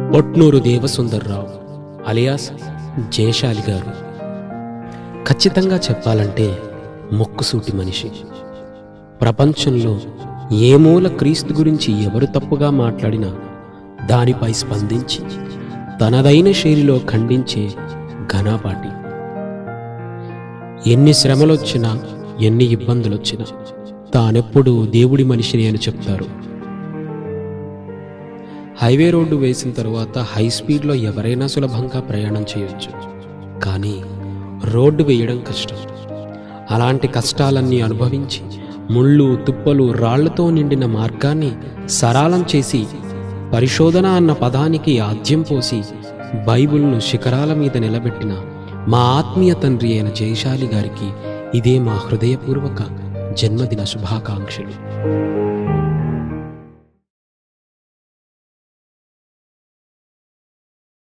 బొట్నూరు దేవసుందర్రావు alias జయశాలి గారు ఖచ్చితంగా చెప్పాలంటే మొక్కుసూటి మనిషి ప్రపంచంలో ఏ మూల క్రీస్తు గురించి ఎవరు తప్పుగా మాట్లాడినా దానిపై స్పందించి తనదైన శైలిలో ఖండించే ఘనాపాటి ఎన్ని శ్రమలొచ్చినా ఎన్ని ఇబ్బందులొచ్చినా తానెప్పుడు దేవుడి మనిషిని అని చెప్తారు హైవే రోడ్డు వేసిన తరువాత హై స్పీడ్లో ఎవరైనా సులభంగా ప్రయాణం చేయొచ్చు కానీ రోడ్డు వేయడం కష్టం అలాంటి కష్టాలన్నీ అనుభవించి ముళ్ళు తుప్పలు రాళ్లతో నిండిన మార్గాన్ని సరాలం చేసి పరిశోధన అన్న పదానికి ఆద్యం పోసి బైబిల్ను శిఖరాల మీద నిలబెట్టిన మా ఆత్మీయ తండ్రి అయిన జయశాలి గారికి ఇదే మా హృదయపూర్వక జన్మదిన శుభాకాంక్షలు